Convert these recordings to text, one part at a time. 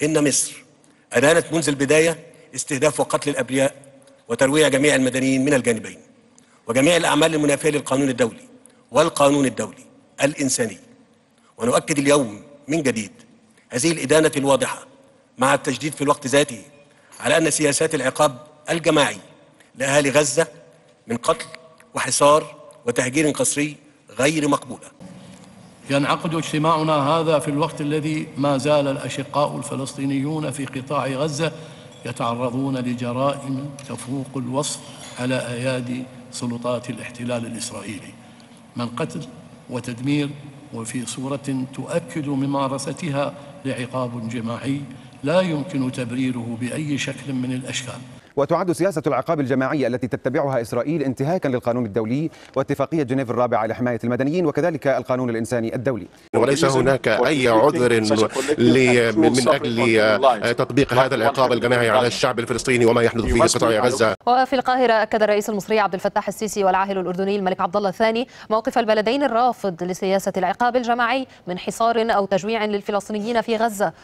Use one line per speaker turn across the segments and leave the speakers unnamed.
إن مصر أدانت منذ البداية استهداف وقتل الأبرياء وترويع جميع المدنيين من الجانبين وجميع الأعمال المنافية للقانون الدولي والقانون الدولي الإنساني ونؤكد اليوم من جديد هذه الإدانة الواضحة مع التجديد في الوقت ذاته على أن سياسات العقاب الجماعي لأهالي غزة من قتل وحصار وتهجير قسري غير مقبولة
ينعقد اجتماعنا هذا في الوقت الذي ما زال الأشقاء الفلسطينيون في قطاع غزة يتعرضون لجرائم تفوق الوصف على أيادي سلطات الاحتلال الإسرائيلي من قتل وتدمير وفي صورة تؤكد ممارستها لعقاب جماعي لا يمكن تبريره بأي شكل من الأشكال
وتعد سياسة العقاب الجماعي التي تتبعها إسرائيل انتهاكا للقانون الدولي واتفاقية جنيف الرابعة لحماية المدنيين وكذلك القانون الإنساني الدولي
وليس هناك أي عذر من أجل تطبيق هذا العقاب الجماعي على الشعب الفلسطيني وما يحدث في قطاع غزة
وفي القاهرة أكد الرئيس المصري عبد الفتاح السيسي والعاهل الأردني الملك عبد الله الثاني موقف البلدين الرافض لسياسة العقاب الجماعي من حصار أو تجويع للفلسطينيين في غزة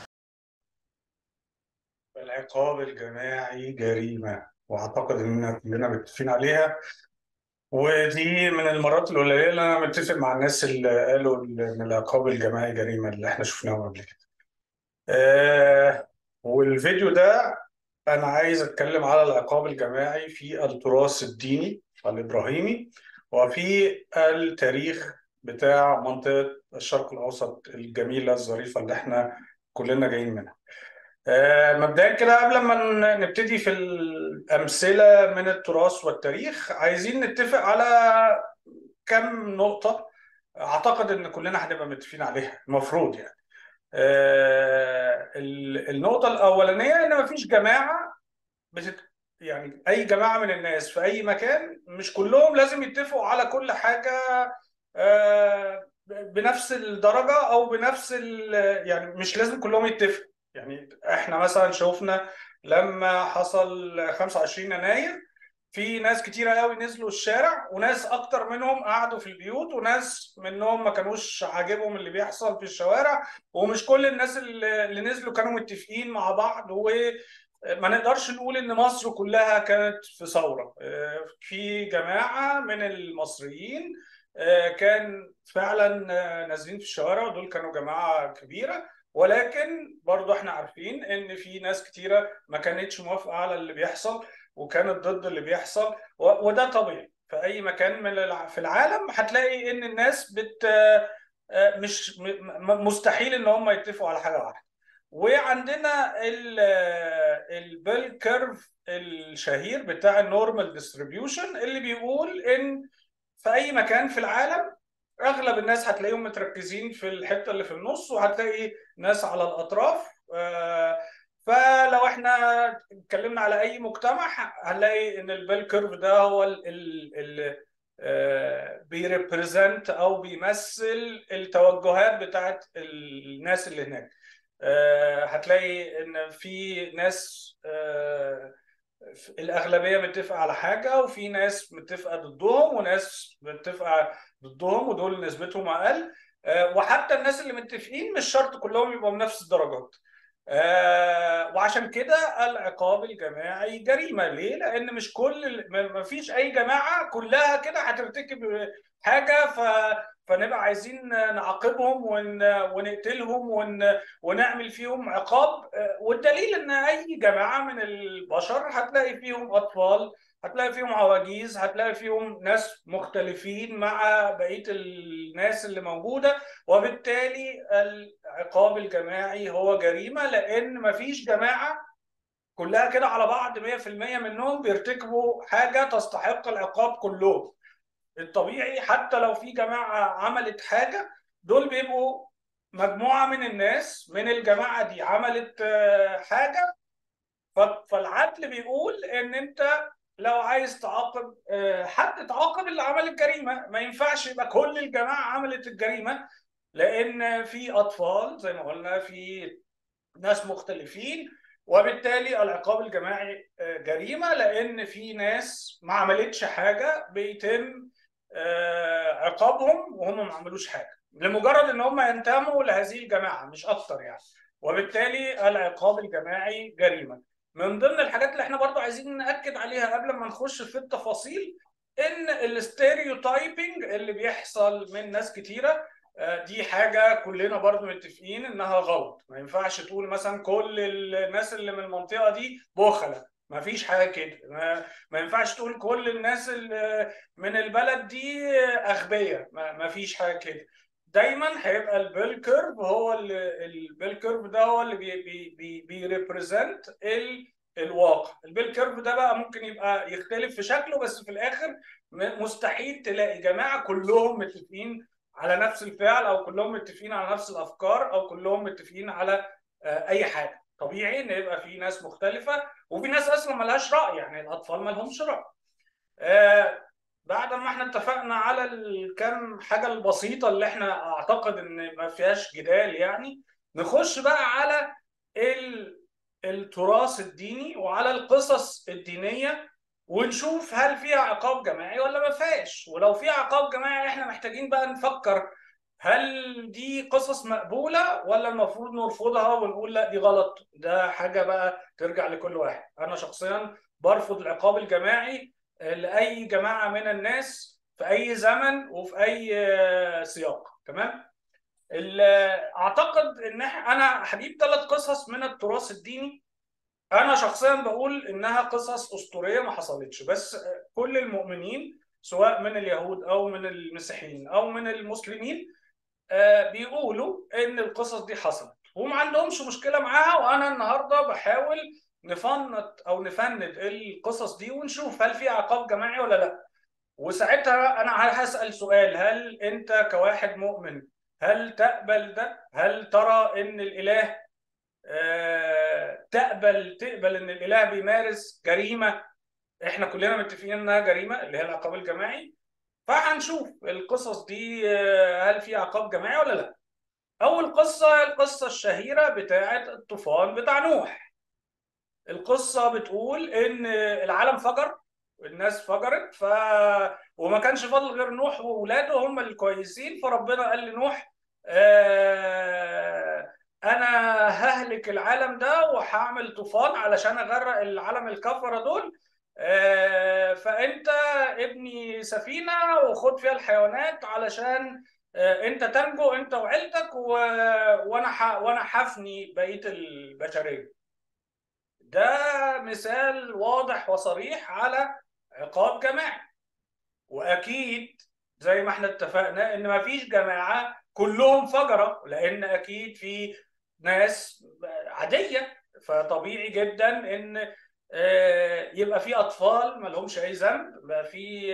العقاب الجماعي جريمة وأعتقد إننا كلنا متفقين عليها ودي من المرات القليلة اللي أنا متفق مع الناس اللي قالوا إن العقاب الجماعي جريمة اللي إحنا شفناهم قبل كده. آه والفيديو ده أنا عايز أتكلم على العقاب الجماعي في التراث الديني الإبراهيمي وفي التاريخ بتاع منطقة الشرق الأوسط الجميلة الظريفة اللي إحنا كلنا جايين منها. مبدئيا كده قبل ما نبتدي في الأمثلة من التراث والتاريخ عايزين نتفق على كم نقطة أعتقد إن كلنا هنبقى متفقين عليها المفروض يعني. النقطة الأولانية إن مفيش جماعة بتت... يعني أي جماعة من الناس في أي مكان مش كلهم لازم يتفقوا على كل حاجة بنفس الدرجة أو بنفس ال... يعني مش لازم كلهم يتفقوا. يعني احنا مثلا شفنا لما حصل 25 يناير في ناس كتيره قوي نزلوا الشارع وناس اكتر منهم قعدوا في البيوت وناس منهم ما كانوش عاجبهم اللي بيحصل في الشوارع ومش كل الناس اللي نزلوا كانوا متفقين مع بعض وما نقدرش نقول ان مصر كلها كانت في ثوره في جماعه من المصريين كان فعلا نازلين في الشوارع ودول كانوا جماعه كبيره ولكن برضو احنا عارفين ان في ناس كتيره ما كانتش موافقه على اللي بيحصل وكانت ضد اللي بيحصل وده طبيعي في اي مكان من في العالم هتلاقي ان الناس بت مش مستحيل ان هم يتفقوا على حاجه واحده وعندنا البيل كيرف الشهير بتاع النورمال ديستريبيوشن اللي بيقول ان في اي مكان في العالم اغلب الناس هتلاقيهم متركزين في الحته اللي في النص وهتلاقي ناس على الاطراف فلو احنا اتكلمنا على اي مجتمع هنلاقي ان البيل كيرف ده هو اللي بيريبريزنت او بيمثل التوجهات بتاعت الناس اللي هناك هتلاقي ان في ناس الاغلبيه متفقه على حاجه وفي ناس متفقه ضدهم وناس متفقه ضدهم ودول نسبتهم اقل وحتى الناس اللي متفقين مش شرط كلهم يبقوا بنفس الدرجات وعشان كده العقاب الجماعي جريمه ليه؟ لان مش كل ما فيش اي جماعه كلها كده هترتكب حاجه ف فنبقى عايزين نعاقبهم ون... ونقتلهم ون... ونعمل فيهم عقاب والدليل ان اي جماعه من البشر هتلاقي فيهم اطفال هتلاقي فيهم عواجيز هتلاقي فيهم ناس مختلفين مع بقيه الناس اللي موجوده وبالتالي العقاب الجماعي هو جريمه لان مفيش جماعه كلها كده على بعض 100% منهم بيرتكبوا حاجه تستحق العقاب كلهم الطبيعي حتى لو في جماعه عملت حاجه دول بيبقوا مجموعه من الناس من الجماعه دي عملت حاجه فالعدل بيقول ان انت لو عايز تعاقب حد تعاقب اللي عمل الجريمه ما ينفعش يبقى كل الجماعه عملت الجريمه لان في اطفال زي ما قلنا في ناس مختلفين وبالتالي العقاب الجماعي جريمه لان في ناس ما عملتش حاجه بيتم عقابهم وهم ما عملوش حاجه لمجرد ان هم ينتموا لهذه الجماعه مش اكتر يعني وبالتالي العقاب الجماعي جريمه من ضمن الحاجات اللي احنا برضو عايزين ناكد عليها قبل ما نخش في التفاصيل ان الستيريوتايبنج اللي بيحصل من ناس كتيره دي حاجة كلنا برضو متفقين انها غلط ما ينفعش تقول مثلا كل الناس اللي من المنطقة دي بخلة ما فيش حاجة كده ما, ما ينفعش تقول كل الناس اللي من البلد دي أغبياء ما, ما فيش حاجة كده دايما هيبقى البيل كيرف هو اللي البيل كيرف ده هو اللي بي بي بي بيريبريزنت الواقع البيل كيرف ده بقى ممكن يبقى يختلف في شكله بس في الاخر مستحيل تلاقي جماعه كلهم متفقين على نفس الفعل او كلهم متفقين على نفس الافكار او كلهم متفقين على اي حاجه طبيعي ان يبقى في ناس مختلفه وفي ناس اصلا ملهاش راي يعني الاطفال ما لهمش راي آه بعد ما احنا اتفقنا على الكم حاجه البسيطه اللي احنا اعتقد ان ما فيهاش جدال يعني نخش بقى على التراث الديني وعلى القصص الدينيه ونشوف هل فيها عقاب جماعي ولا ما فيهاش ولو في عقاب جماعي احنا محتاجين بقى نفكر هل دي قصص مقبولة ولا المفروض نرفضها ونقول لا دي غلط ده حاجة بقى ترجع لكل واحد أنا شخصيا برفض العقاب الجماعي لأي جماعة من الناس في أي زمن وفي أي سياق تمام أعتقد إن أنا هجيب ثلاث قصص من التراث الديني انا شخصيا بقول انها قصص اسطوريه ما حصلتش بس كل المؤمنين سواء من اليهود او من المسيحيين او من المسلمين بيقولوا ان القصص دي حصلت وما عندهمش مشكله معاها وانا النهارده بحاول نفند او نفند القصص دي ونشوف هل في عقاب جماعي ولا لا وساعتها انا هسال سؤال هل انت كواحد مؤمن هل تقبل ده هل ترى ان الاله تقبل تقبل ان الاله بيمارس جريمه احنا كلنا متفقين انها جريمه اللي هي العقاب الجماعي فهنشوف القصص دي هل في عقاب جماعي ولا لا اول قصه القصه الشهيره بتاعه الطوفان بتاع نوح القصه بتقول ان العالم فجر الناس فجرت ف وما كانش فاضل غير نوح واولاده هم الكويسين فربنا قال لنوح آه انا ههلك العالم ده وهعمل طوفان علشان اغرق العالم الكفره دول آه فانت ابني سفينه وخد فيها الحيوانات علشان آه انت تنجو انت وعيلتك و... وانا ح... وانا حفني بقيه البشريه ده مثال واضح وصريح على عقاب جماعي واكيد زي ما احنا اتفقنا ان ما فيش جماعه كلهم فجره لان اكيد في ناس عاديه فطبيعي جدا ان يبقى في اطفال ما لهمش اي ذنب يبقى في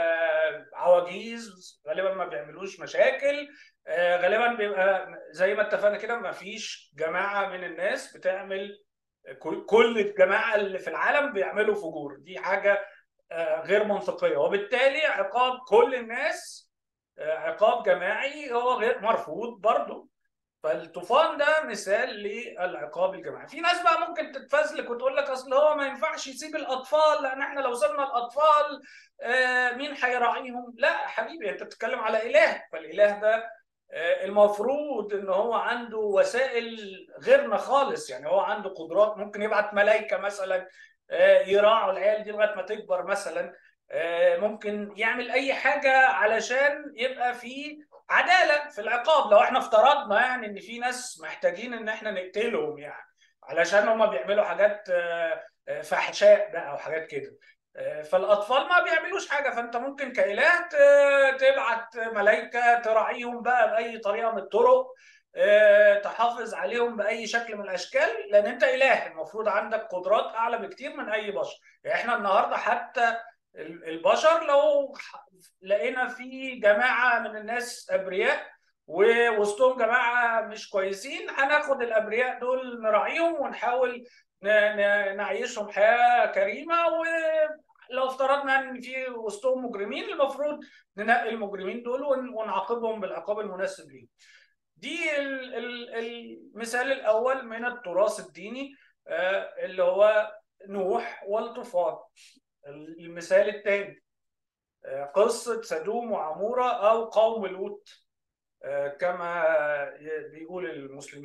عواجيز غالبا ما بيعملوش مشاكل غالبا بيبقى زي ما اتفقنا كده ما فيش جماعه من الناس بتعمل كل الجماعه اللي في العالم بيعملوا فجور دي حاجه غير منطقيه وبالتالي عقاب كل الناس عقاب جماعي هو غير مرفوض برضه فالطوفان ده مثال للعقاب الجماعي في ناس بقى ممكن تتفزلك وتقول لك اصل هو ما ينفعش يسيب الاطفال لان احنا لو سيبنا الاطفال مين هيراعيهم لا حبيبي انت بتتكلم على اله فالاله ده المفروض ان هو عنده وسائل غيرنا خالص يعني هو عنده قدرات ممكن يبعت ملائكه مثلا يراعوا العيال دي لغايه ما تكبر مثلا ممكن يعمل اي حاجه علشان يبقى في عداله في العقاب لو احنا افترضنا يعني ان في ناس محتاجين ان احنا نقتلهم يعني علشان هم بيعملوا حاجات فحشاء بقى او حاجات كده فالاطفال ما بيعملوش حاجه فانت ممكن كاله تبعت ملائكه تراعيهم بقى باي طريقه من الطرق تحافظ عليهم باي شكل من الاشكال لان انت اله المفروض عندك قدرات اعلى بكتير من اي بشر يعني احنا النهارده حتى البشر لو لقينا في جماعه من الناس ابرياء ووسطهم جماعه مش كويسين هناخد الابرياء دول نراعيهم ونحاول نعيشهم حياه كريمه ولو افترضنا ان في وسطهم مجرمين المفروض ننقي المجرمين دول ونعاقبهم بالعقاب المناسب ليهم. دي المثال الاول من التراث الديني اللي هو نوح والطوفان. المثال الثاني قصة سدوم وعمورة أو قوم لوط كما بيقول المسلمين يعني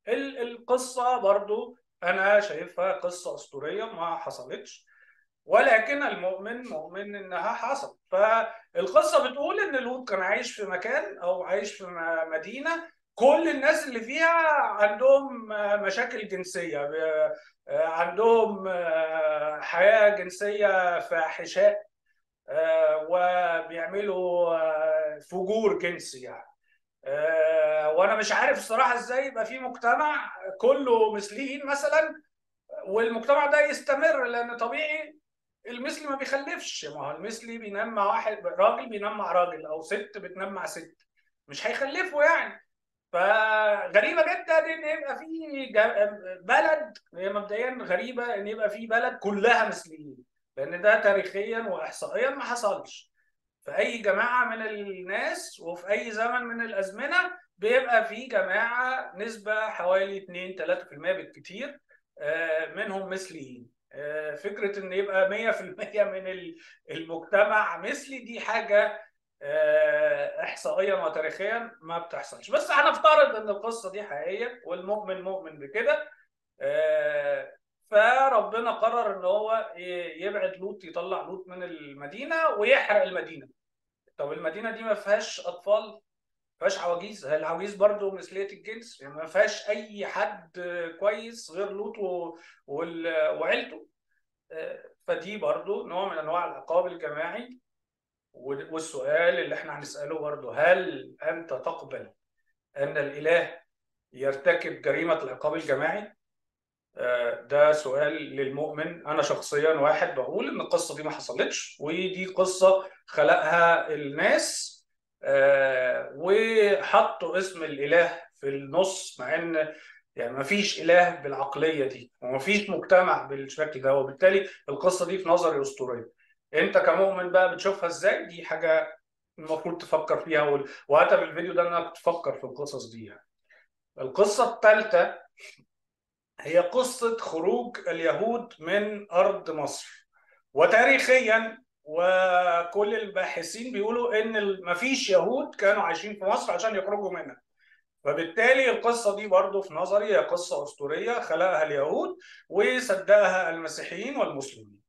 القصة برضو أنا شايفها قصة أسطورية ما حصلتش ولكن المؤمن مؤمن إنها حصلت فالقصة بتقول إن لوط كان عايش في مكان أو عايش في مدينة كل الناس اللي فيها عندهم مشاكل جنسية عندهم حياة جنسية فاحشاء وبيعملوا فجور جنسي يعني وانا مش عارف الصراحه ازاي يبقى في مجتمع كله مثليين مثلا والمجتمع ده يستمر لان طبيعي المثلي ما بيخلفش ما هو المثلي بينام مع واحد راجل بينام مع راجل او ست بتنام مع ست مش هيخلفوا يعني فغريبه جدا ان يبقى في بلد هي مبدئيا غريبه ان يبقى في بلد كلها مثليين لان ده تاريخيا واحصائيا ما حصلش في اي جماعه من الناس وفي اي زمن من الازمنه بيبقى في جماعه نسبه حوالي 2 3% بالكثير منهم مثليين فكره ان يبقى 100% من المجتمع مثلي دي حاجه احصائيا وتاريخيا ما بتحصلش بس هنفترض ان القصه دي حقيقيه والمؤمن مؤمن بكده فربنا قرر ان هو يبعد لوط يطلع لوط من المدينه ويحرق المدينه طب المدينه دي ما فيهاش اطفال ما فيهاش عواجيز هي العواجيز برضه مثليه الجنس يعني ما فيهاش اي حد كويس غير لوط وعيلته فدي برضه نوع من انواع العقاب الجماعي والسؤال اللي احنا هنساله برضه هل انت تقبل ان الاله يرتكب جريمه العقاب الجماعي؟ ده سؤال للمؤمن انا شخصيا واحد بقول ان القصه دي ما حصلتش ودي قصه خلقها الناس وحطوا اسم الاله في النص مع ان يعني ما فيش اله بالعقليه دي وما فيش مجتمع بالشكل ده وبالتالي القصه دي في نظري اسطوريه انت كمؤمن بقى بتشوفها ازاي دي حاجه المفروض تفكر فيها وهذا بالفيديو ده انا كنت تفكر في القصص دي يعني. القصه الثالثه هي قصة خروج اليهود من أرض مصر وتاريخيا وكل الباحثين بيقولوا إن مفيش يهود كانوا عايشين في مصر عشان يخرجوا منها فبالتالي القصة دي برضو في نظري هي قصة أسطورية خلقها اليهود وصدقها المسيحيين والمسلمين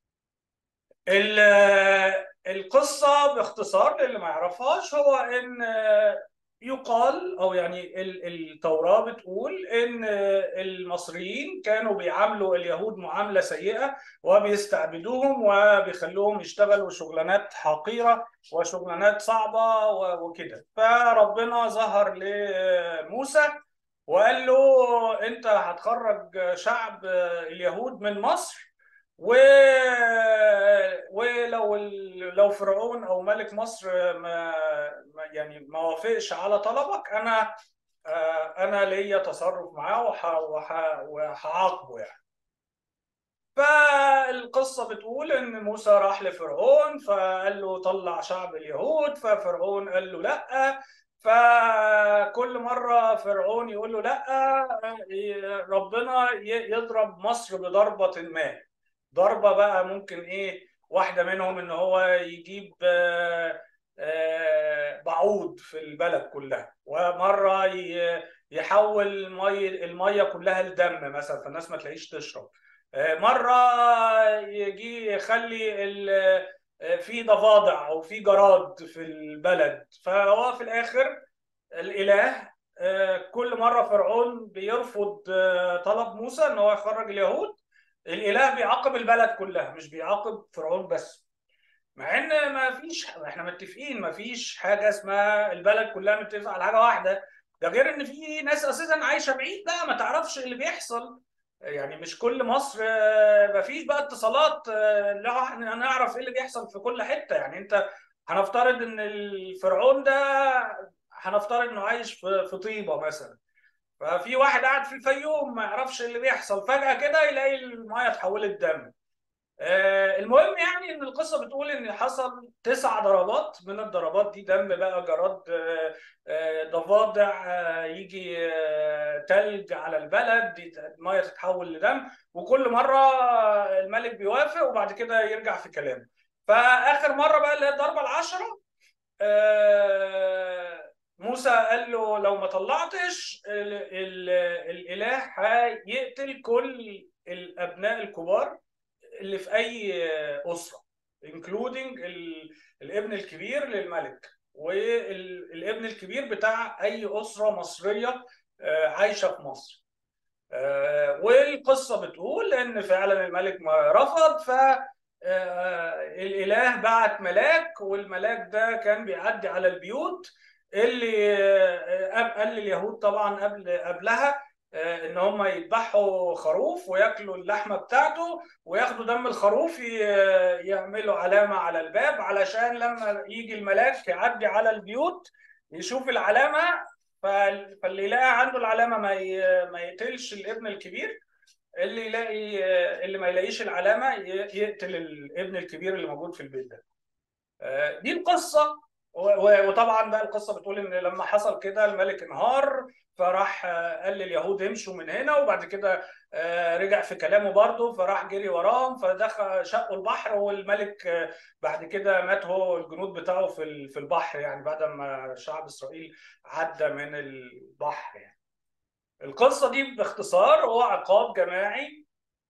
القصة باختصار للي ما يعرفهاش هو إن يقال او يعني التوراه بتقول ان المصريين كانوا بيعاملوا اليهود معامله سيئه وبيستعبدوهم وبيخلوهم يشتغلوا شغلانات حقيره وشغلانات صعبه وكده فربنا ظهر لموسى وقال له انت هتخرج شعب اليهود من مصر و... ولو لو فرعون او ملك مصر ما يعني ما وافقش على طلبك انا انا ليا تصرف معاه وح... وح... وهعاقبه يعني فالقصه بتقول ان موسى راح لفرعون فقال له طلع شعب اليهود ففرعون قال له لا فكل مره فرعون يقول له لا ربنا يضرب مصر بضربه ما ضربه بقى ممكن ايه واحده منهم ان هو يجيب بعوض في البلد كلها ومره يحول مي الميه كلها لدم مثلا فالناس ما تلاقيش تشرب مره يجي يخلي في ضفادع او في جراد في البلد فهو في الاخر الاله كل مره فرعون بيرفض طلب موسى ان هو يخرج اليهود الاله بيعاقب البلد كلها مش بيعاقب فرعون بس مع ان ما فيش احنا متفقين ما فيش حاجه اسمها البلد كلها متفقه على حاجه واحده ده غير ان في ناس اساسا عايشه بعيد بقى ما تعرفش اللي بيحصل يعني مش كل مصر ما فيش بقى اتصالات لا احنا نعرف ايه اللي بيحصل في كل حته يعني انت هنفترض ان الفرعون ده هنفترض انه عايش في طيبه مثلا ففي واحد قاعد في الفيوم ما يعرفش اللي بيحصل فجأة كده يلاقي المايه اتحولت دم آه المهم يعني ان القصه بتقول ان حصل تسع ضربات من الضربات دي دم بقى جراد آه آه ضفادع يجي تلج على البلد المايه تتحول لدم وكل مره الملك بيوافق وبعد كده يرجع في كلامه فاخر مره بقى اللي هي الضربه العشره موسى قال له لو ما طلعتش ال ال الاله هيقتل كل الابناء الكبار اللي في اي اسره انكلودنج الابن الكبير للملك والابن الكبير بتاع اي اسره مصريه عايشه في مصر والقصه بتقول ان فعلا الملك ما رفض ف الاله بعت ملاك والملاك ده كان بيعدي على البيوت اللي قال لليهود طبعا قبل قبلها ان هم يذبحوا خروف وياكلوا اللحمه بتاعته وياخدوا دم الخروف يعملوا علامه على الباب علشان لما يجي الملاك يعدي على البيوت يشوف العلامه فاللي يلاقي عنده العلامه ما ما يقتلش الابن الكبير اللي يلاقي اللي ما يلاقيش العلامه يقتل الابن الكبير اللي موجود في البيت ده دي القصه وطبعا بقى القصه بتقول ان لما حصل كده الملك انهار فراح قال لليهود امشوا من هنا وبعد كده رجع في كلامه برضه فراح جري وراهم فدخل شقوا البحر والملك بعد كده مات هو الجنود بتاعه في في البحر يعني بعد ما شعب اسرائيل عدى من البحر يعني القصه دي باختصار هو عقاب جماعي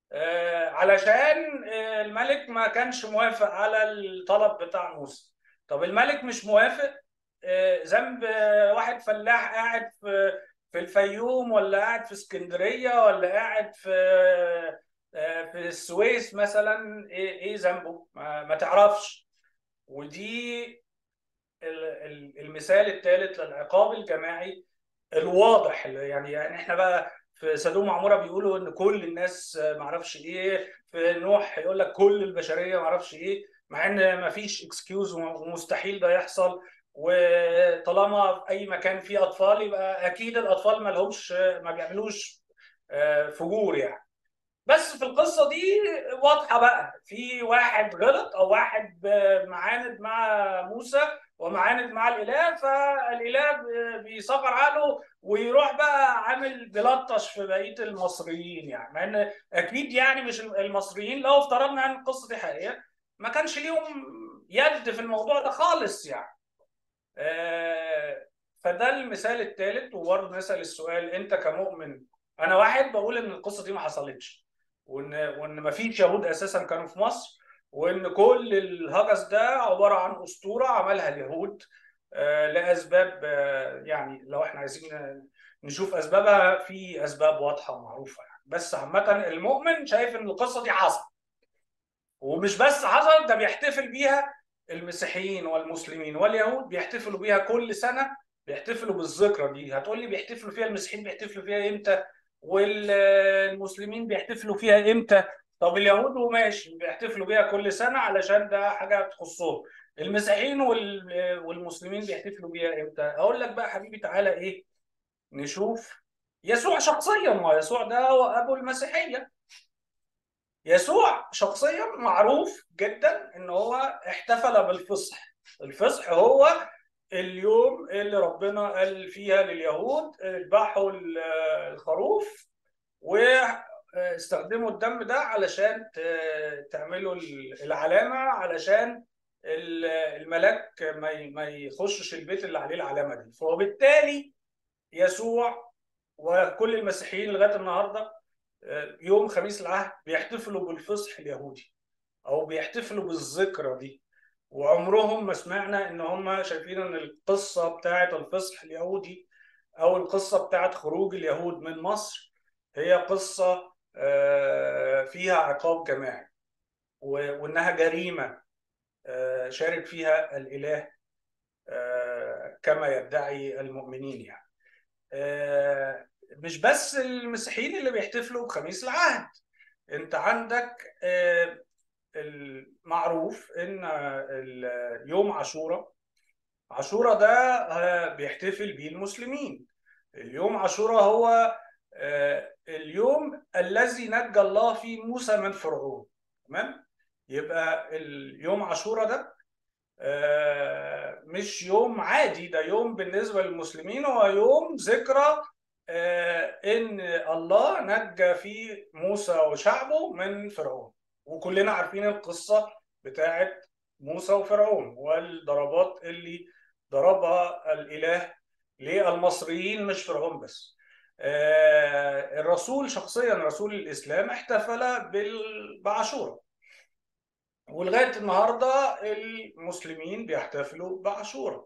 علشان الملك ما كانش موافق على الطلب بتاع موسى طب الملك مش موافق ذنب واحد فلاح قاعد في في الفيوم ولا قاعد في اسكندريه ولا قاعد في في السويس مثلا ايه ايه ذنبه ما, ما تعرفش ودي المثال الثالث للعقاب الجماعي الواضح يعني يعني احنا بقى في سدوم وعموره بيقولوا ان كل الناس ما اعرفش ايه في نوح يقول لك كل البشريه ما اعرفش ايه مع ان ما فيش اكسكيوز ومستحيل ده يحصل وطالما في اي مكان فيه اطفال يبقى اكيد الاطفال ما لهمش ما بيعملوش فجور يعني بس في القصه دي واضحه بقى في واحد غلط او واحد معاند مع موسى ومعاند مع الاله فالاله بيصغر عقله ويروح بقى عامل بيلطش في بقيه المصريين يعني مع ان اكيد يعني مش المصريين لو افترضنا ان القصه دي حقيقيه ما كانش ليهم يد في الموضوع ده خالص يعني فده المثال الثالث وبرضه نسال السؤال انت كمؤمن انا واحد بقول ان القصه دي ما حصلتش وان وان ما فيش يهود اساسا كانوا في مصر وان كل الهجس ده عباره عن اسطوره عملها اليهود لاسباب يعني لو احنا عايزين نشوف اسبابها في اسباب واضحه ومعروفه يعني بس عامه المؤمن شايف ان القصه دي حصلت ومش بس حصلت ده بيحتفل بيها المسيحيين والمسلمين واليهود بيحتفلوا بيها كل سنه بيحتفلوا بالذكرى دي هتقول لي بيحتفلوا فيها المسيحيين بيحتفلوا فيها امتى والمسلمين بيحتفلوا فيها امتى طب اليهود وماشي بيحتفلوا بيها كل سنه علشان ده حاجه تخصهم المسيحيين والمسلمين بيحتفلوا بيها امتى اقول لك بقى حبيبي تعالى ايه نشوف يسوع شخصيا ما يسوع ده هو ابو المسيحيه يسوع شخصيا معروف جدا ان هو احتفل بالفصح الفصح هو اليوم اللي ربنا قال فيها لليهود اذبحوا الخروف واستخدموا الدم ده علشان تعملوا العلامه علشان الملاك ما يخشش البيت اللي عليه العلامه دي فوبالتالي يسوع وكل المسيحيين لغايه النهارده يوم خميس العهد بيحتفلوا بالفصح اليهودي او بيحتفلوا بالذكرى دي وعمرهم ما سمعنا ان هم شايفين ان القصه بتاعه الفصح اليهودي او القصه بتاعه خروج اليهود من مصر هي قصه فيها عقاب جماعي وانها جريمه شارك فيها الاله كما يدعي المؤمنين يعني مش بس المسيحيين اللي بيحتفلوا بخميس العهد انت عندك المعروف ان يوم عاشوراء عاشوراء ده بيحتفل بيه المسلمين اليوم عاشوراء هو اليوم الذي نجى الله فيه موسى من فرعون تمام يبقى اليوم عاشوراء ده مش يوم عادي ده يوم بالنسبه للمسلمين هو يوم ذكرى ان الله نجى فيه موسى وشعبه من فرعون وكلنا عارفين القصه بتاعت موسى وفرعون والضربات اللي ضربها الاله للمصريين مش فرعون بس آه، الرسول شخصيا رسول الاسلام احتفل بال- بعاشوراء ولغايه النهارده المسلمين بيحتفلوا بعاشوراء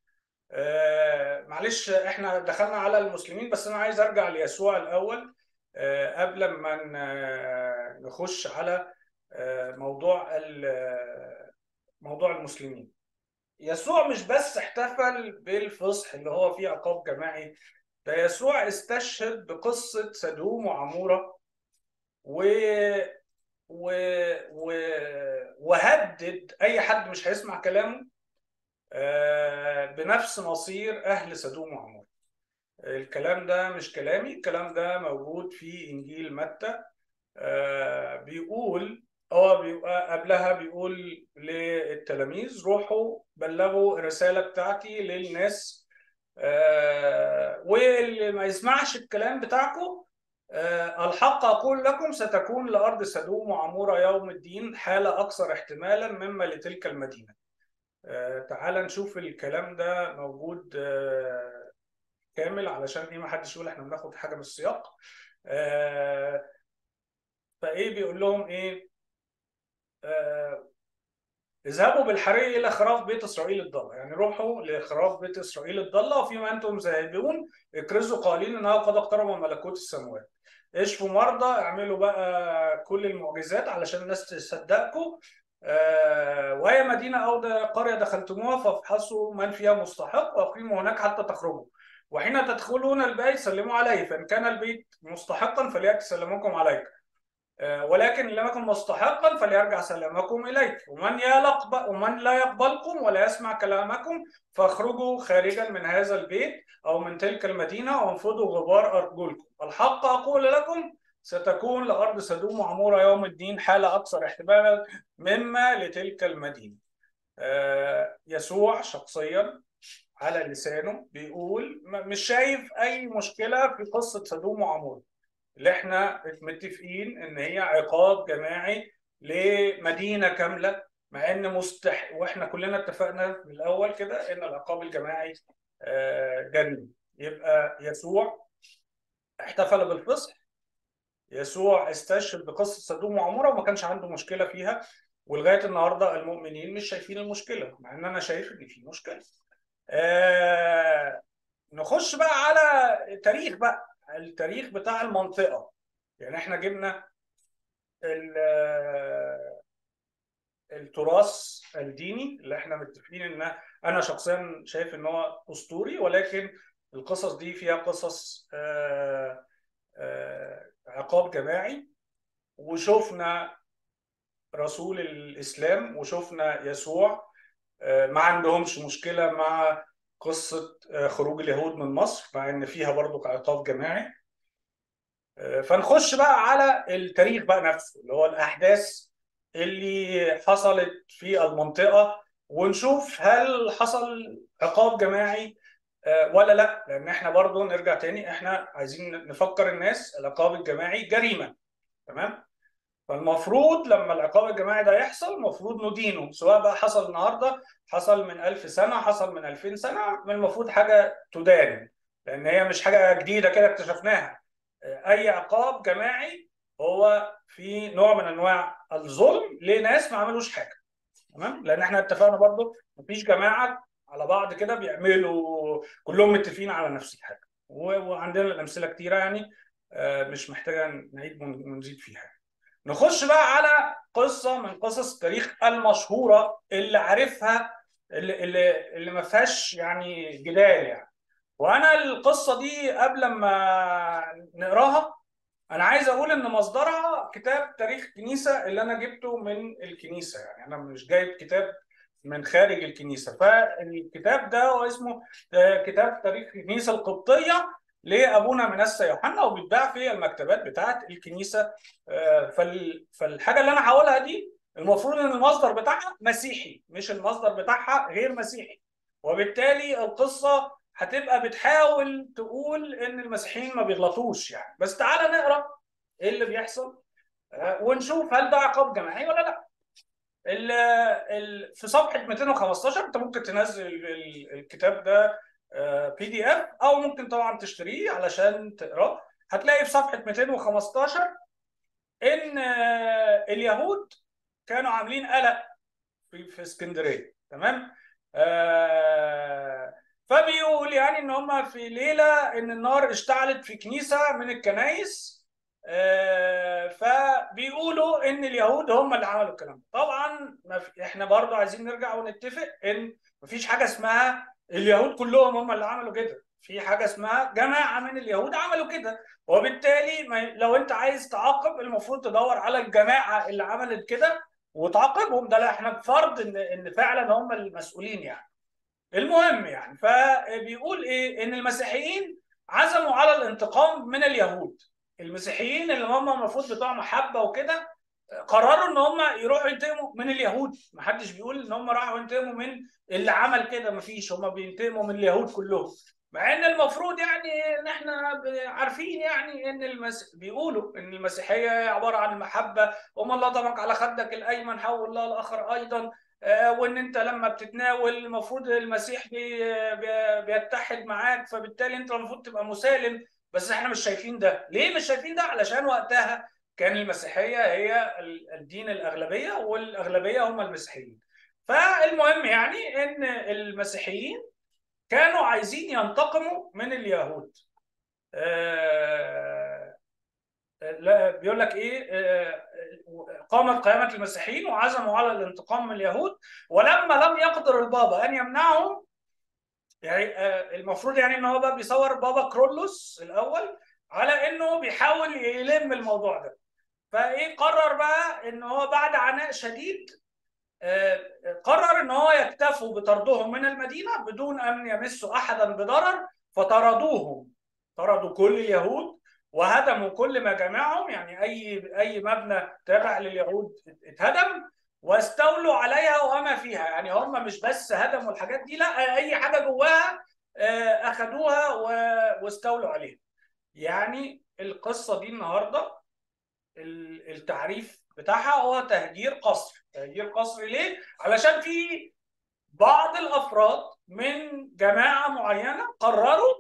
آه، معلش احنا دخلنا على المسلمين بس انا عايز ارجع ليسوع الاول آه، قبل ما ن- نخش على آه، موضوع ال- موضوع المسلمين يسوع مش بس احتفل بالفصح اللي هو فيه عقاب جماعي ده يسوع استشهد بقصة سدوم وعمورة و... و... و... وهدد أي حد مش هيسمع كلامه آه، بنفس مصير أهل سدوم وعمورة الكلام ده مش كلامي الكلام ده موجود في إنجيل متى آه، بيقول هو بيبقى قبلها بيقول للتلاميذ روحوا بلغوا الرسالة بتاعتي للناس آه، واللي ما يسمعش الكلام بتاعكم آه، الحق أقول لكم ستكون لأرض سدوم وعمورة يوم الدين حالة أكثر احتمالا مما لتلك المدينة آه، تعال نشوف الكلام ده موجود آه، كامل علشان ايه ما حدش يقول احنا بناخد حاجة من السياق آه، فايه بيقول لهم ايه آه، اذهبوا بالحري الى خراف بيت اسرائيل الضاله يعني روحوا لخراف بيت اسرائيل الضاله وفيما انتم ذاهبون اكرزوا قائلين انه قد اقترب ملكوت السماوات اشفوا مرضى اعملوا بقى كل المعجزات علشان الناس تصدقكم آه، وهي مدينه او ده قريه دخلتموها فافحصوا من فيها مستحق واقيموا هناك حتى تخرجوا وحين تدخلون البيت سلموا عليه فان كان البيت مستحقا فليأتي سلامكم عليك آه، ولكن إن لم يكن مستحقا فليرجع سلامكم إليك ومن يلق ومن لا يقبلكم ولا يسمع كلامكم فاخرجوا خارجا من هذا البيت أو من تلك المدينة وانفضوا غبار أرجلكم الحق أقول لكم ستكون لأرض سدوم وعمورة يوم الدين حالة أكثر احتمالا مما لتلك المدينة آه، يسوع شخصيا على لسانه بيقول م- مش شايف أي مشكلة في قصة سدوم وعمورة اللي احنا متفقين ان هي عقاب جماعي لمدينه كامله مع ان مستح واحنا كلنا اتفقنا من الاول كده ان العقاب الجماعي آه، جريمه يبقى يسوع احتفل بالفصح يسوع استشهد بقصه سدوم وعموره وما كانش عنده مشكله فيها ولغايه النهارده المؤمنين مش شايفين المشكله مع ان انا شايف ان في مشكله. آه نخش بقى على التاريخ بقى التاريخ بتاع المنطقه يعني احنا جبنا ال- التراث الديني اللي احنا متفقين ان انا شخصيا شايف ان هو اسطوري ولكن القصص دي فيها قصص آه، آه، عقاب جماعي وشفنا رسول الاسلام وشفنا يسوع آه، ما عندهمش مشكله مع قصه آه، خروج اليهود من مصر مع ان فيها برضو عقاب جماعي آه، فنخش بقى على التاريخ بقى نفسه اللي هو الاحداث اللي حصلت في المنطقه ونشوف هل حصل عقاب جماعي آه، ولا لا لان احنا برضو نرجع تاني احنا عايزين نفكر الناس العقاب الجماعي جريمه تمام فالمفروض لما العقاب الجماعي ده يحصل المفروض ندينه سواء بقى حصل النهارده حصل من ألف سنة حصل من 2000 سنة من المفروض حاجة تدان لأن هي مش حاجة جديدة كده اكتشفناها أي عقاب جماعي هو في نوع من أنواع الظلم لناس ما عملوش حاجة تمام لأن احنا اتفقنا برضو مفيش جماعة على بعض كده بيعملوا كلهم متفقين على نفس الحاجة و- وعندنا الأمثلة كتيرة يعني آه، مش محتاجة نعيد ون- ونزيد فيها نخش بقى على قصة من قصص التاريخ المشهورة اللي عارفها اللي اللي اللي ما فيهاش يعني جدال يعني وانا القصة دي قبل ما نقراها انا عايز اقول ان مصدرها كتاب تاريخ الكنيسة اللي انا جبته من الكنيسة يعني انا مش جايب كتاب من خارج الكنيسة فالكتاب ده هو اسمه آه، كتاب تاريخ الكنيسة القبطية لابونا منسى يوحنا وبيتباع في المكتبات بتاعه الكنيسه آه، فال- فالحاجه اللي انا هقولها دي المفروض ان المصدر بتاعها مسيحي مش المصدر بتاعها غير مسيحي وبالتالي القصه هتبقى بتحاول تقول ان المسيحيين ما بيغلطوش يعني بس تعالى نقرا ايه اللي بيحصل آه، ونشوف هل ده عقاب جماعي ولا لا ال- ال- في صفحه 215 انت ممكن تنزل ال- الكتاب ده بي دي اف او ممكن طبعا تشتريه علشان تقراه هتلاقي في صفحه 215 ان آه، اليهود كانوا عاملين قلق في في اسكندريه تمام آه، فبيقول يعني ان هم في ليله ان النار اشتعلت في كنيسه من الكنائس آه، فبيقولوا ان اليهود هم اللي عملوا الكلام ده. طبعا ما في- احنا برضو عايزين نرجع ونتفق ان مفيش حاجه اسمها اليهود كلهم هم اللي عملوا كده في حاجه اسمها جماعه من اليهود عملوا كده وبالتالي ما- لو انت عايز تعاقب المفروض تدور على الجماعه اللي عملت كده وتعاقبهم ده لا احنا بفرض ان ان فعلا هم المسؤولين يعني المهم يعني فبيقول ايه ان المسيحيين عزموا على الانتقام من اليهود المسيحيين اللي هم المفروض بتوع محبه وكده قرروا ان هم يروحوا ينتقموا من اليهود محدش بيقول ان هم راحوا ينتقموا من اللي عمل كده مفيش هم بينتقموا من اليهود كلهم مع ان المفروض يعني ان احنا ب- عارفين يعني ان المس... بيقولوا ان المسيحيه عباره عن المحبه وما الله ضمك على خدك الايمن حول الله الاخر ايضا آه، وان انت لما بتتناول المفروض المسيح بي... بي... بيتحد معاك فبالتالي انت المفروض تبقى مسالم بس احنا مش شايفين ده ليه مش شايفين ده علشان وقتها كان المسيحيه هي ال- الدين الاغلبيه والاغلبيه هم المسيحيين فالمهم يعني ان المسيحيين كانوا عايزين ينتقموا من اليهود آه، لا بيقول لك ايه آه، قامت قيامة المسيحيين وعزموا على الانتقام من اليهود ولما لم يقدر البابا ان يمنعهم يعني آه، المفروض يعني ان هو بقى بيصور بابا كرولوس الاول على انه بيحاول يلم الموضوع ده فايه قرر بقى ان هو بعد عناء شديد آه، قرر ان هو يكتفوا بطردهم من المدينه بدون ان يمسوا احدا بضرر فطردوهم طردوا كل اليهود وهدموا كل ما جمعهم يعني اي اي مبنى تابع لليهود اتهدم واستولوا عليها وما فيها يعني هم مش بس هدموا الحاجات دي لا اي حاجه جواها آه، اخذوها و- واستولوا عليها يعني القصه دي النهارده ال- التعريف بتاعها هو تهجير قسري تهجير قسري ليه علشان في بعض الافراد من جماعه معينه قرروا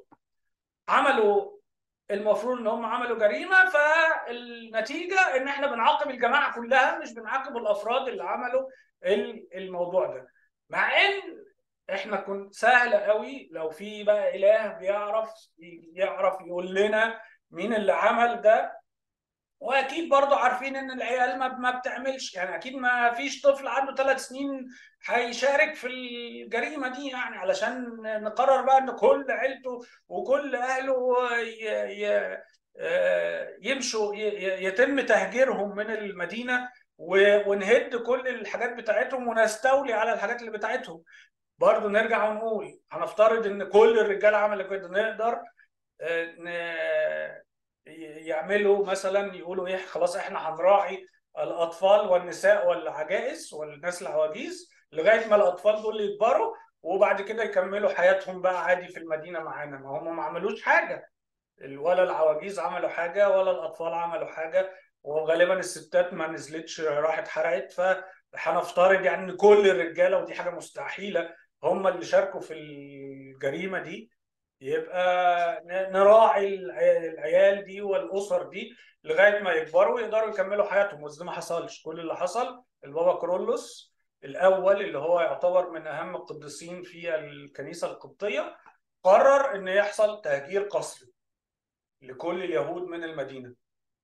عملوا المفروض ان هم عملوا جريمه فالنتيجه ان احنا بنعاقب الجماعه كلها مش بنعاقب الافراد اللي عملوا ال- الموضوع ده مع ان احنا كنت سهل قوي لو في بقى اله بيعرف يعرف يقول لنا مين اللي عمل ده واكيد برضه عارفين ان العيال ما ما بتعملش يعني اكيد ما فيش طفل عنده ثلاث سنين هيشارك في الجريمه دي يعني علشان نقرر بقى ان كل عيلته وكل اهله ي- ي- آه، يمشوا ي- ي- يتم تهجيرهم من المدينه و- ونهد كل الحاجات بتاعتهم ونستولي على الحاجات اللي بتاعتهم برضه نرجع ونقول هنفترض ان كل الرجاله عملوا كده نقدر آه، ن- يعملوا مثلا يقولوا ايه خلاص احنا هنراعي الاطفال والنساء والعجائز والناس العواجيز لغايه ما الاطفال دول يكبروا وبعد كده يكملوا حياتهم بقى عادي في المدينه معانا ما هم ما عملوش حاجه ولا العواجيز عملوا حاجه ولا الاطفال عملوا حاجه وغالبا الستات ما نزلتش راحت حرقت فهنفترض يعني ان كل الرجاله ودي حاجه مستحيله هم اللي شاركوا في الجريمه دي يبقى ن- نراعي العي- العيال دي والاسر دي لغايه ما يكبروا ويقدروا يكملوا حياتهم بس ده ما حصلش كل اللي حصل البابا كرولوس الاول اللي هو يعتبر من اهم القديسين في الكنيسه القبطيه قرر ان يحصل تهجير قسري لكل اليهود من المدينه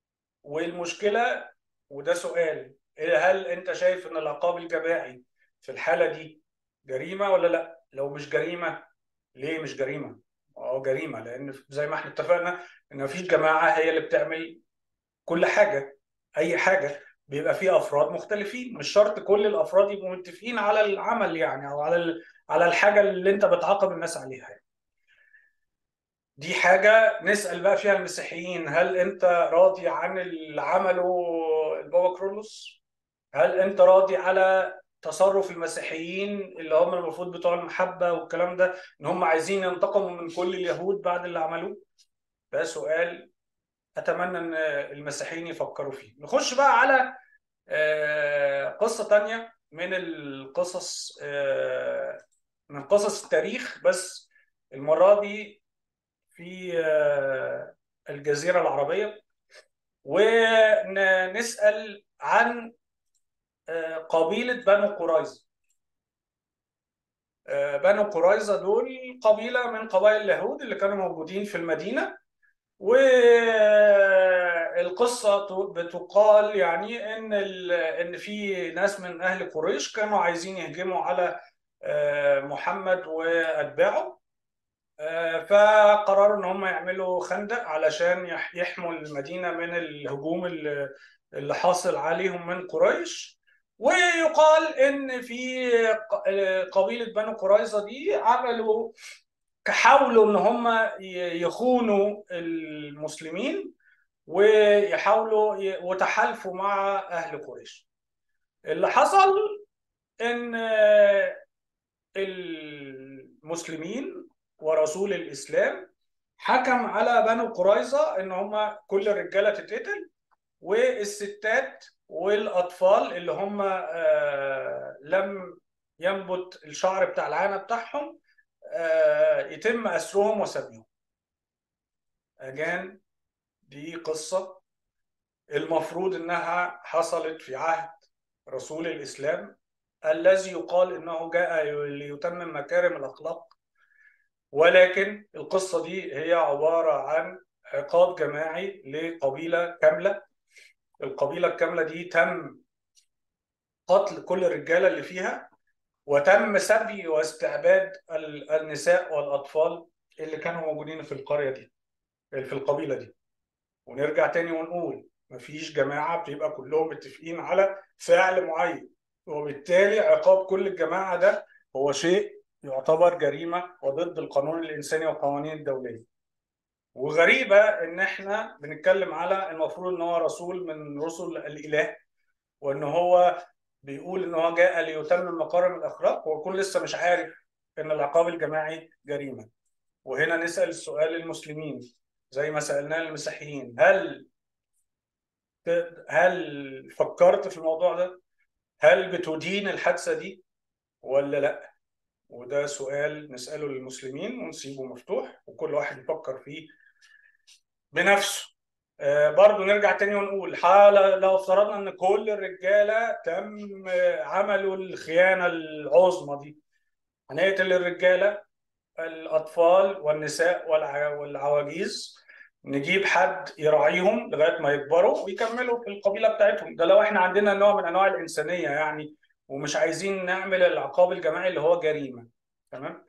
والمشكله وده سؤال إيه هل انت شايف ان العقاب الجماعي في الحاله دي جريمه ولا لا لو مش جريمه ليه مش جريمه اه جريمه لان زي ما احنا اتفقنا ان مفيش جماعه هي اللي بتعمل كل حاجه اي حاجه بيبقى فيه افراد مختلفين مش شرط كل الافراد يبقوا متفقين على العمل يعني او على ال- على الحاجه اللي انت بتعاقب الناس عليها يعني. دي حاجه نسال بقى فيها المسيحيين هل انت راضي عن اللي عمله البابا كرولوس هل انت راضي على تصرف المسيحيين اللي هم المفروض بتوع المحبه والكلام ده ان هم عايزين ينتقموا من كل اليهود بعد اللي عملوه ده سؤال اتمنى ان المسيحيين يفكروا فيه نخش بقى على آه، قصة تانية من القصص آه، من قصص التاريخ بس المرة دي في آه، الجزيرة العربية ونسأل عن آه، قبيلة بنو قريظة آه، بنو قريظة دول قبيلة من قبائل اليهود اللي كانوا موجودين في المدينة والقصة بتقال يعني إن ال- إن في ناس من أهل قريش كانوا عايزين يهجموا على آه، محمد وأتباعه آه، فقرروا ان هم يعملوا خندق علشان يح- يحموا المدينه من الهجوم اللي اللي حاصل عليهم من قريش ويقال ان في ق- آه، قبيله بنو قريظه دي عملوا حاولوا ان هم ي- يخونوا المسلمين ويحاولوا ي- وتحالفوا مع اهل قريش اللي حصل ان آه، المسلمين ورسول الإسلام حكم على بنو قريظة إن هم كل الرجالة تتقتل والستات والأطفال اللي هم آه، لم ينبت الشعر بتاع العانة بتاعهم آه، يتم أسرهم وسبيهم أجان دي قصة المفروض إنها حصلت في عهد رسول الإسلام الذي يقال إنه جاء ليتمم مكارم الأخلاق ولكن القصة دي هي عبارة عن عقاب جماعي لقبيلة كاملة القبيلة الكاملة دي تم قتل كل الرجالة اللي فيها وتم سبي واستعباد ال- النساء والأطفال اللي كانوا موجودين في القرية دي في القبيلة دي ونرجع تاني ونقول مفيش جماعة بيبقى كلهم متفقين على فعل معين وبالتالي عقاب كل الجماعة ده هو شيء يعتبر جريمة وضد القانون الإنساني والقوانين الدولية وغريبة إن إحنا بنتكلم على المفروض إن هو رسول من رسل الإله وإن هو بيقول إن هو جاء ليتمم مكارم الأخلاق ويكون لسه مش عارف إن العقاب الجماعي جريمة وهنا نسأل السؤال للمسلمين زي ما سألناه للمسيحيين هل هل فكرت في الموضوع ده؟ هل بتدين الحادثة دي ولا لا؟ وده سؤال نسأله للمسلمين ونسيبه مفتوح وكل واحد يفكر فيه بنفسه آه، برضو نرجع تاني ونقول حالة لو افترضنا ان كل الرجالة تم آه، عملوا الخيانة العظمى دي هنقتل الرجالة الأطفال والنساء والع- والعواجيز نجيب حد يراعيهم لغاية ما يكبروا ويكملوا في القبيلة بتاعتهم ده لو احنا عندنا نوع من أنواع الإنسانية يعني ومش عايزين نعمل العقاب الجماعي اللي هو جريمة تمام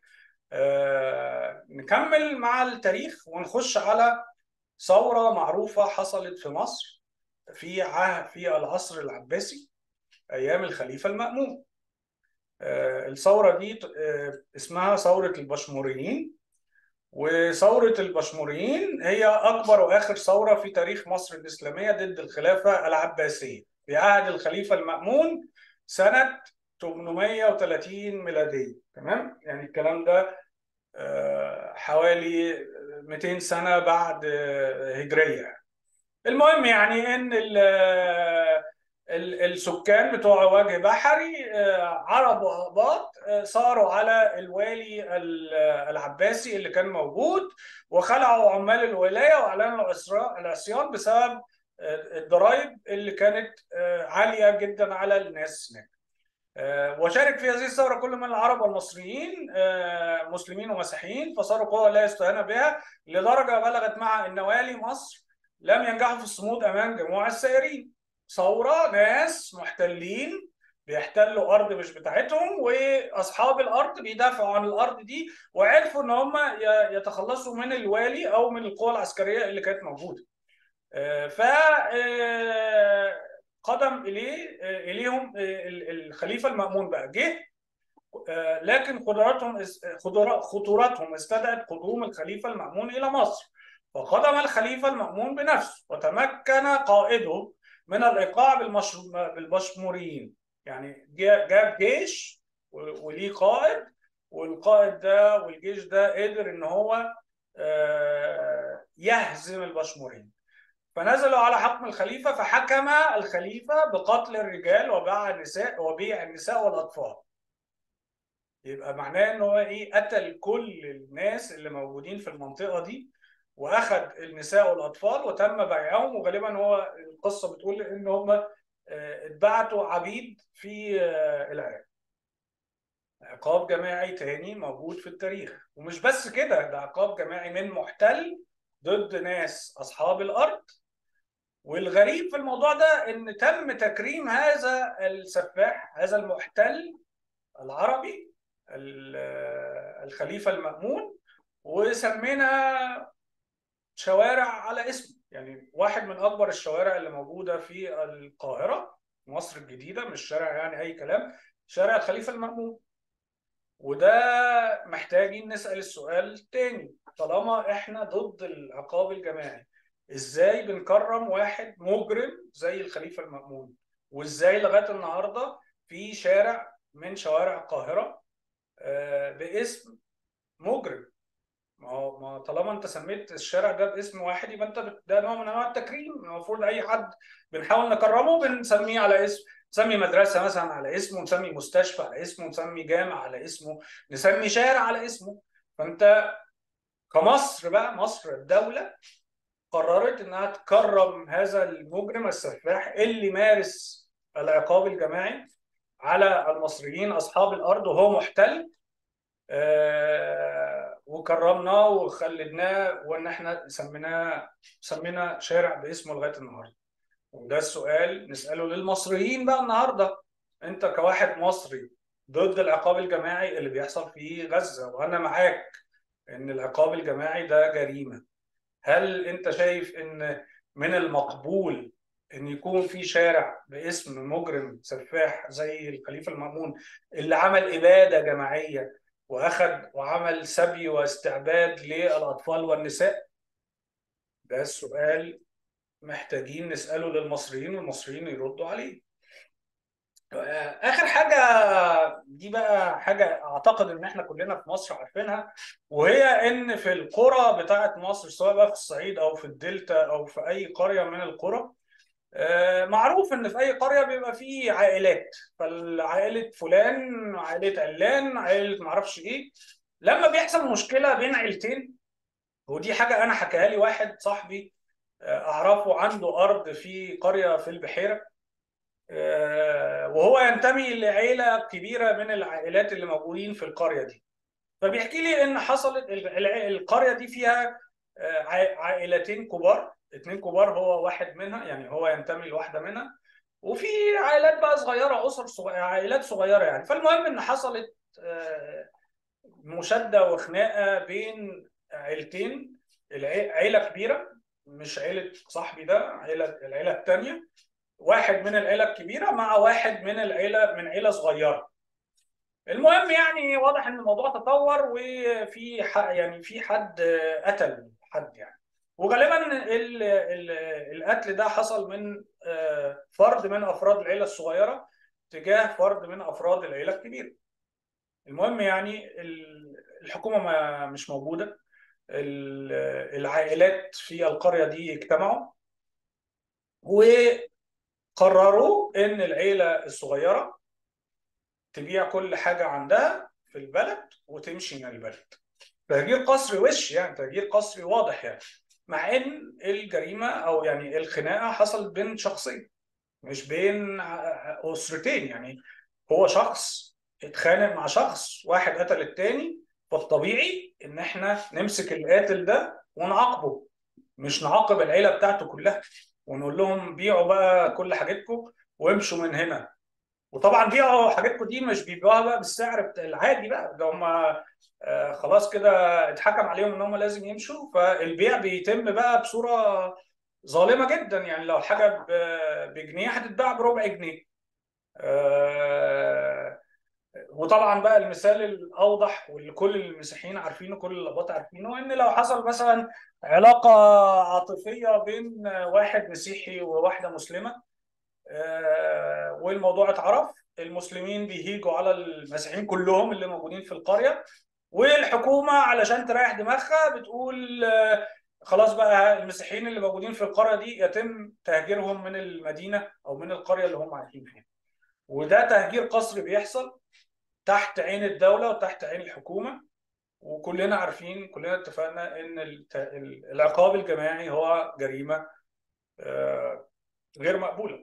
آه نكمل مع التاريخ ونخش على ثورة معروفة حصلت في مصر في عهد في العصر العباسي أيام الخليفة المأمون آه الثورة دي آه اسمها ثورة البشموريين وثورة البشموريين هي أكبر وآخر ثورة في تاريخ مصر الإسلامية ضد الخلافة العباسية في عهد الخليفة المأمون سنة 830 ميلادية تمام يعني الكلام ده آه، حوالي 200 سنة بعد آه، هجرية المهم يعني ان ال- ال- السكان بتوع وجه بحري آه، عرب وأقباط آه، صاروا على الوالي ال- العباسي اللي كان موجود وخلعوا عمال الولاية وأعلنوا العسرا- العصيان بسبب آه، الضرائب اللي كانت آه، عالية جدا على الناس هناك آه، وشارك في هذه الثورة كل من العرب والمصريين آه، مسلمين ومسيحيين فصاروا قوة لا يستهان بها لدرجة بلغت مع أن والي مصر لم ينجحوا في الصمود أمام جموع السائرين ثورة ناس محتلين بيحتلوا أرض مش بتاعتهم وأصحاب الأرض بيدافعوا عن الأرض دي وعرفوا إن هم ي- يتخلصوا من الوالي أو من القوى العسكرية اللي كانت موجودة آه، ف آه، قدم إليه آه، إليهم آه، ال- الخليفة المأمون بقى جه آه، لكن قدراتهم خطورا- خطورتهم استدعت قدوم الخليفة المأمون إلى مصر فقدم الخليفة المأمون بنفسه وتمكن قائده من الإيقاع بالمشر- بالبشموريين يعني جا- جاب جيش و- وليه قائد والقائد ده والجيش ده قدر إن هو آه، يهزم البشموريين فنزلوا على حكم الخليفة فحكم الخليفة بقتل الرجال وبيع النساء وبيع النساء والأطفال يبقى معناه ان هو ايه قتل كل الناس اللي موجودين في المنطقه دي واخذ النساء والاطفال وتم بيعهم وغالبا هو القصه بتقول ان هم آه، اتبعتوا عبيد في آه، العراق عقاب جماعي تاني موجود في التاريخ ومش بس كده ده عقاب جماعي من محتل ضد ناس اصحاب الارض والغريب في الموضوع ده ان تم تكريم هذا السفاح هذا المحتل العربي ال- الخليفه المأمون وسمينا شوارع على اسمه يعني واحد من اكبر الشوارع اللي موجوده في القاهره مصر الجديده مش شارع يعني اي كلام شارع الخليفه المأمون وده محتاجين نسأل السؤال تاني طالما احنا ضد العقاب الجماعي ازاي بنكرم واحد مجرم زي الخليفة المأمون وازاي لغاية النهاردة في شارع من شوارع القاهرة آه، باسم مجرم ما هو ما طالما انت سميت الشارع ده باسم واحد يبقى انت بت- ده نوع من انواع التكريم المفروض اي حد بنحاول نكرمه بنسميه على اسم نسمي مدرسه مثلا على اسمه نسمي مستشفى على اسمه نسمي جامع على اسمه نسمي شارع على اسمه فانت كمصر بقى مصر الدوله قررت انها تكرم هذا المجرم السفاح اللي مارس العقاب الجماعي على المصريين اصحاب الارض وهو محتل آه، وكرمناه وخلدناه وان احنا سميناه سمينا شارع باسمه لغايه النهارده وده السؤال نساله للمصريين بقى النهارده انت كواحد مصري ضد العقاب الجماعي اللي بيحصل في غزه وانا معاك ان العقاب الجماعي ده جريمه هل انت شايف ان من المقبول ان يكون في شارع باسم مجرم سفاح زي الخليفه المأمون اللي عمل اباده جماعيه واخذ وعمل سبي واستعباد للاطفال والنساء ده السؤال محتاجين نساله للمصريين والمصريين يردوا عليه اخر حاجه دي بقى حاجه اعتقد ان احنا كلنا في مصر عارفينها وهي ان في القرى بتاعه مصر سواء بقى في الصعيد او في الدلتا او في اي قريه من القرى آه، معروف ان في اي قريه بيبقى فيه عائلات فالعائله فلان عائله علان عائله معرفش ايه لما بيحصل مشكله بين عيلتين ودي حاجه انا حكاها لي واحد صاحبي آه، اعرفه عنده ارض في قريه في البحيره آه، وهو ينتمي لعيله كبيره من العائلات اللي موجودين في القريه دي فبيحكي لي ان حصلت الع- القريه دي فيها آه، عائ- عائلتين كبار اتنين كبار هو واحد منها يعني هو ينتمي لواحده منها وفي عائلات بقى صغيره اسر صغيره عائلات صغيره يعني فالمهم ان حصلت آه، مشاده وخناقه بين عيلتين العي- عيله كبيره مش عيله صاحبي ده عيله العيله الثانيه واحد من العيله الكبيره مع واحد من العيله من عيله صغيره المهم يعني واضح ان الموضوع تطور وفي ح- يعني في حد قتل حد يعني وغالبا ال- ال- القتل ده حصل من آه، فرد من افراد العيله الصغيره تجاه فرد من افراد العيله الكبيره المهم يعني ال- الحكومه ما مش موجوده ال- العائلات في القريه دي اجتمعوا وقرروا ان العيله الصغيره تبيع كل حاجه عندها في البلد وتمشي من البلد تهجير قسري وش يعني تهجير قسري واضح يعني مع ان الجريمه او يعني الخناقه حصلت بين شخصين مش بين ع- اسرتين يعني هو شخص اتخانق مع شخص واحد قتل التاني فالطبيعي ان احنا نمسك القاتل ده ونعاقبه مش نعاقب العيله بتاعته كلها ونقول لهم بيعوا بقى كل حاجتكم وامشوا من هنا وطبعا بيعوا حاجاتكم دي مش بيبيعوها بقى بالسعر بتاع العادي بقى ده هم آه، خلاص كده اتحكم عليهم ان هم لازم يمشوا فالبيع بيتم بقى بصوره ظالمه جدا يعني لو الحاجه ب- بجنيه هتتباع بربع جنيه آه، وطبعا بقى المثال الاوضح واللي كل المسيحيين عارفينه كل الاباط عارفينه ان لو حصل مثلا علاقه عاطفيه بين واحد مسيحي وواحده مسلمه آه، والموضوع اتعرف المسلمين بيهيجوا على المسيحيين كلهم اللي موجودين في القريه والحكومه علشان تريح دماغها بتقول آه، خلاص بقى المسيحيين اللي موجودين في القريه دي يتم تهجيرهم من المدينه او من القريه اللي هم عايشين فيها وده تهجير قسري بيحصل تحت عين الدوله وتحت عين الحكومه وكلنا عارفين كلنا اتفقنا ان العقاب الجماعي هو جريمه غير مقبوله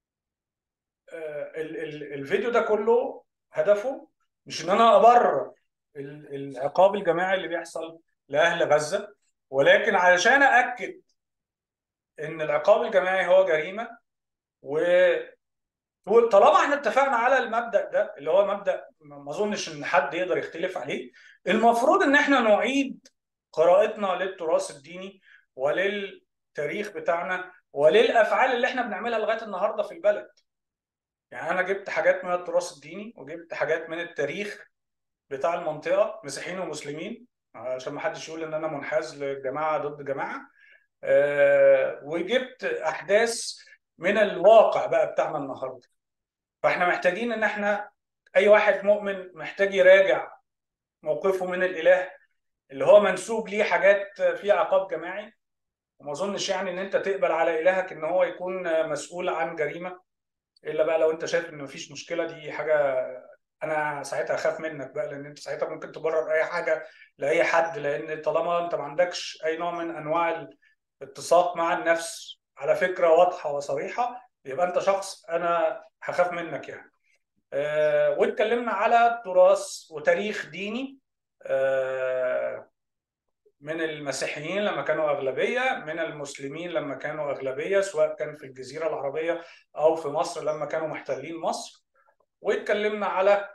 الفيديو ده كله هدفه مش ان انا ابرر العقاب الجماعي اللي بيحصل لاهل غزه ولكن علشان اكد ان العقاب الجماعي هو جريمه و طالما احنا اتفقنا على المبدا ده اللي هو مبدا ما اظنش ان حد يقدر يختلف عليه المفروض ان احنا نعيد قراءتنا للتراث الديني وللتاريخ بتاعنا وللافعال اللي احنا بنعملها لغايه النهارده في البلد يعني انا جبت حاجات من التراث الديني وجبت حاجات من التاريخ بتاع المنطقه مسيحيين ومسلمين عشان ما حدش يقول ان انا منحاز لجماعه ضد جماعه أه وجبت احداث من الواقع بقى بتاعنا النهارده فاحنا محتاجين ان احنا اي واحد مؤمن محتاج يراجع موقفه من الاله اللي هو منسوب ليه حاجات فيها عقاب جماعي وما اظنش يعني ان انت تقبل على الهك ان هو يكون مسؤول عن جريمه الا بقى لو انت شايف ان مفيش مشكله دي حاجه انا ساعتها اخاف منك بقى لان انت ساعتها ممكن تبرر اي حاجه لاي حد لان طالما انت ما عندكش اي نوع من انواع الاتساق مع النفس على فكره واضحه وصريحه يبقى انت شخص انا هخاف منك يعني أه واتكلمنا على تراث وتاريخ ديني أه من المسيحيين لما كانوا أغلبية من المسلمين لما كانوا أغلبية سواء كان في الجزيرة العربية أو في مصر لما كانوا محتلين مصر واتكلمنا على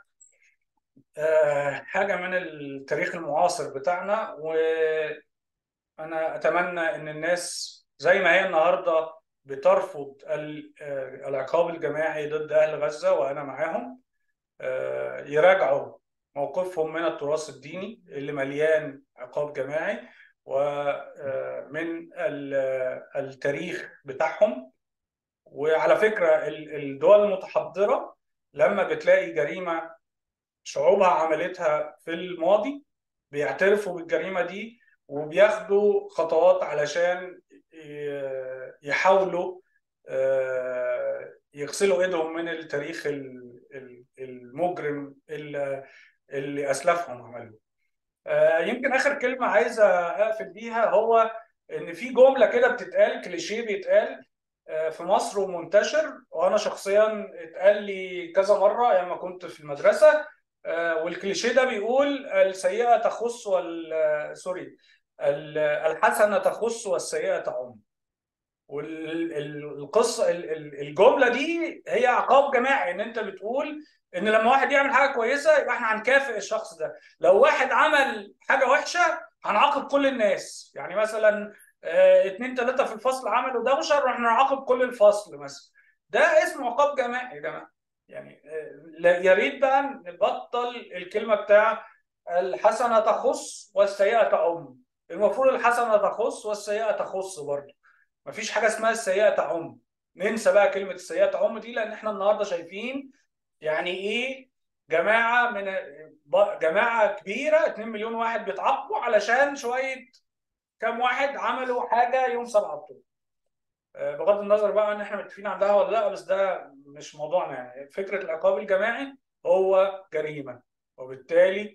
حاجة من التاريخ المعاصر بتاعنا وأنا أتمنى أن الناس زي ما هي النهاردة بترفض العقاب الجماعي ضد أهل غزة وأنا معاهم يراجعوا موقفهم من التراث الديني اللي مليان عقاب جماعي ومن التاريخ بتاعهم وعلى فكرة الدول المتحضرة لما بتلاقي جريمة شعوبها عملتها في الماضي بيعترفوا بالجريمة دي وبياخدوا خطوات علشان يحاولوا يغسلوا ايدهم من التاريخ المجرم اللي اسلافهم عملوه. يمكن اخر كلمه عايز اقفل بيها هو ان في جمله كده بتتقال كليشيه بيتقال في مصر ومنتشر وانا شخصيا اتقال لي كذا مره ايام ما كنت في المدرسه والكليشيه ده بيقول السيئه تخص وال سوري الحسنه تخص والسيئه تعم والقصه الجمله دي هي عقاب جماعي ان انت بتقول ان لما واحد يعمل حاجه كويسه يبقى احنا هنكافئ الشخص ده لو واحد عمل حاجه وحشه هنعاقب كل الناس يعني مثلا اه اتنين تلاته في الفصل عملوا دوشه احنا نعاقب كل الفصل مثلا ده اسمه عقاب جماعي يا جماعه يعني اه يا ريت بقى نبطل الكلمه بتاع الحسنه تخص والسيئه تعم المفروض الحسنه تخص والسيئه تخص برضه مفيش حاجه اسمها السيئه تعم ننسى بقى كلمه السيئه تعم دي لان احنا النهارده شايفين يعني ايه جماعه من جماعه كبيره 2 مليون واحد بيتعاقبوا علشان شويه كام واحد عملوا حاجه يوم 7 اكتوبر بغض النظر بقى ان احنا متفقين عندها ولا لا بس ده مش موضوعنا يعني فكره العقاب الجماعي هو جريمه وبالتالي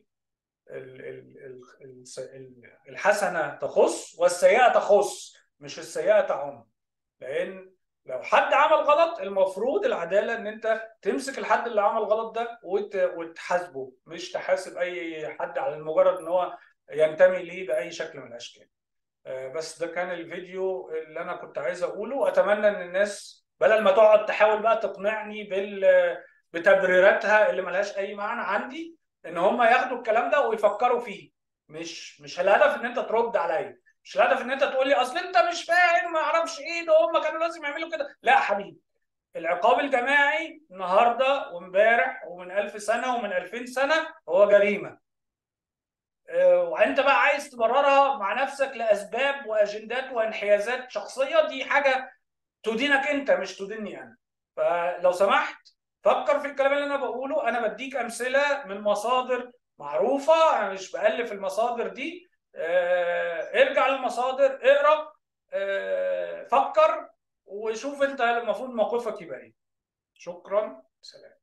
الحسنه تخص والسيئه تخص مش السيئه تعم لان لو حد عمل غلط المفروض العداله ان انت تمسك الحد اللي عمل غلط ده وتحاسبه مش تحاسب اي حد على المجرد ان هو ينتمي ليه باي شكل من الاشكال بس ده كان الفيديو اللي انا كنت عايز اقوله واتمنى ان الناس بدل ما تقعد تحاول بقى تقنعني بال بتبريراتها اللي ملهاش اي معنى عندي ان هم ياخدوا الكلام ده ويفكروا فيه مش مش الهدف ان انت ترد عليا مش الهدف ان انت تقول لي اصل انت مش فاهم ما اعرفش ايه ده هم كانوا لازم يعملوا كده لا حبيبي العقاب الجماعي النهارده وامبارح ومن ألف سنه ومن 2000 سنه هو جريمه وانت بقى عايز تبررها مع نفسك لاسباب واجندات وانحيازات شخصيه دي حاجه تدينك انت مش تديني انا فلو سمحت فكر في الكلام اللي انا بقوله انا بديك امثله من مصادر معروفه انا مش بالف المصادر دي ارجع للمصادر اقرا فكر وشوف انت المفروض موقفك يبقى ايه شكرا سلام